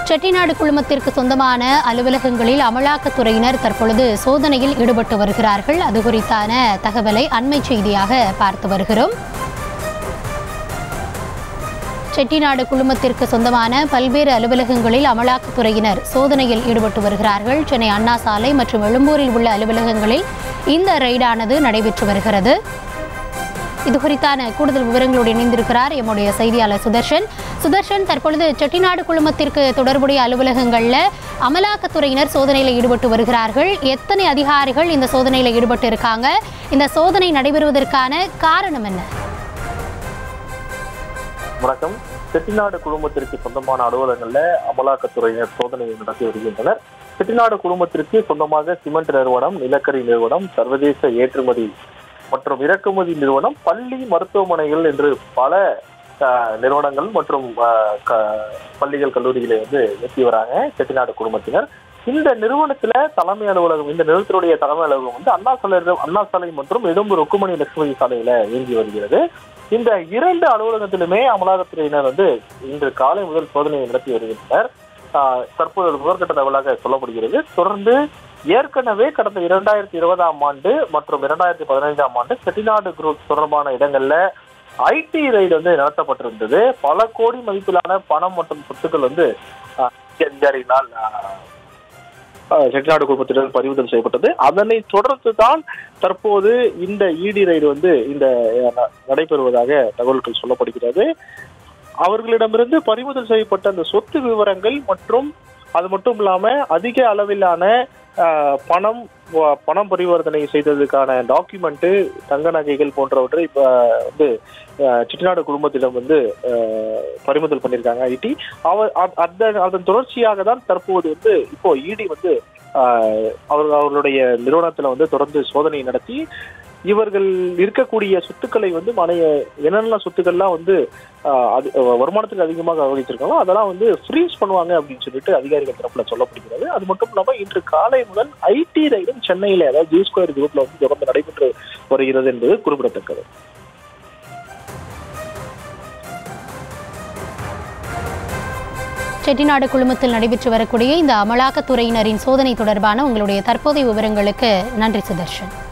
செட்டிநாடு குழுமத்திற்கு சொந்தமான அலுவலகங்களில் அமலாக்கத்துறையினர் தற்பொழுது சோதனையில் ஈடுபட்டு வருகிறார்கள் அது குறித்தான தகவலை அண்மை செய்தியாக பார்த்து வருகிறோம் செட்டிநாடு குழுமத்திற்கு சொந்தமான பல்வேறு அலுவலகங்களில் அமலாக்கத்துறையினர் சோதனையில் ஈடுபட்டு வருகிறார்கள் சென்னை அண்ணா சாலை மற்றும் எழும்பூரில் உள்ள அலுவலகங்களில் இந்த ரெய்டானது நடைபெற்று வருகிறது இது குறித்தான கூடுதல் விவரங்களோடு இணைந்திருக்கிறார் எம்முடைய செய்தியாளர் சுதர்ஷன் சுதர்ஷன் தற்பொழுது செட்டிநாடு குழுமத்திற்கு தொடர்புடைய அலுவலகங்களில் அமலாக்கத்துறையினர் சோதனையில் ஈடுபட்டு வருகிறார்கள் எத்தனை அதிகாரிகள் இந்த சோதனையில் ஈடுபட்டு இருக்காங்க இந்த சோதனை நடைபெறுவதற்கான காரணம் என்ன வணக்கம் செட்டிநாடு குழுமத்திற்கு சொந்தமான அலுவலகங்கள்ல அமலாக்கத்துறையினர் சோதனை நடத்தி வருகின்றனர் செட்டிநாடு குழுமத்திற்கு சொந்தமாக சிமெண்ட் நிறுவனம் நிலக்கரி நிறுவனம் சர்வதேச ஏற்றுமதி மற்றும் இறக்குமதி நிறுவனம் பள்ளி மருத்துவமனைகள் என்று பல அஹ், நிறுவனங்கள் மற்றும் அஹ், க- பள்ளிகள் கல்லூரிகளை வந்து நிறுத்தி வராங்க செட்டிநாடு குழுமத்தினர் இந்த நிறுவனத்துல தலைமை அலுவலகம் இந்த நிறுவனத்தினுடைய தலைமை அலுவலகம் வந்து அண்ணா சாலை அண்ணா சாலை மற்றும் எழும்பூர் ருக்குமணி லட்சுமி சாலையில இயங்கி வருகிறது இந்த இரண்டு அலுவலகத்திலுமே அமலாக்கத்துறையினர் வந்து இன்று காலை முதல் சோதனையை நடத்தி வருகின்றனர் ஆஹ் தற்போது அது முதற்கட்ட தகவலாக சொல்லப்படுகிறது தொடர்ந்து ஏற்கனவே கடந்த இரண்டாயிரத்தி இருபதாம் ஆண்டு மற்றும் இரண்டாயிரத்தி பதினைந்தாம் ஆண்டு செட்டிநாடு குரூப் தொடர்பான இடங்கள்ல ஐடி ரைடு வந்து நடத்தப்பட்டிருந்தது பல கோடி மதிப்பிலான பணம் மற்றும் சொத்துக்கள் வந்து ஆஹ், அதிகாரிகளால் ஆஹ், ஆஹ், செட்டிநாடு குழுமத்தினர் பறிமுதல் செய்யப்பட்டது அதனை தொடர்ந்து தான் தற்போது இந்த இடி ரைடு வந்து இந்த அஹ், ந- நடைபெறுவதாக தகவல்கள் சொல்லப்படுகிறது அவர்களிடமிருந்து பறிமுதல் செய்யப்பட்ட அந்த சொத்து விவரங்கள் மற்றும் அது மட்டும் இல்லாம அதிக அளவிலான ஆஹ், பணம் வ- பணம் பரிவர்த்தனை செய்ததுக்கான டாக்குமெண்ட் தங்க நகைகள் போன்றவற்றை இப்ப வந்து ஆஹ், செட்டிநாடு குழுமத்திடம் வந்து ஆஹ், பறிமுதல் பண்ணியிருக்காங்க ஐடி அவர் அ- அந்த அதன் தொடர்ச்சியாக தான் தற்போது வந்து இப்போ இடி வந்து ஆஹ், அவர் அவர்களுடைய நிறுவனத்துல வந்து தொடர்ந்து சோதனை நடத்தி இவர்கள் இருக்கக்கூடிய சொத்துக்களை வந்து மனைய என்னென்ன சொத்துக்கள்லாம் வந்து ஆஹ், அது அஹ், வருமானத்துக்கு அதிகமாக வகிச்சிருக்காங்களோ அதெல்லாம் வந்து ஃப்ரீஸ் பண்ணுவாங்க அப்படின்னு சொல்லிட்டு அதிகாரிகள் தரப்புல சொல்லப்படுகிறது அது மட்டும் இல்லாம இன்று காலை முதல் ஐடி ரைடும் சென்னையில அதாவது ஜி ஸ்கொயர் குரூப்ல வந்து தொடர்ந்து நடைபெற்று வருகிறது என்பது குறிப்பிடத்தக்கது செட்டிநாடு குழுமத்தில் நடைபெற்று வரக்கூடிய இந்த அமலாக்கத்துறையினரின் சோதனை தொடர்பான உங்களுடைய தற்போதைய விவரங்களுக்கு நன்றி சுதர்ஷன்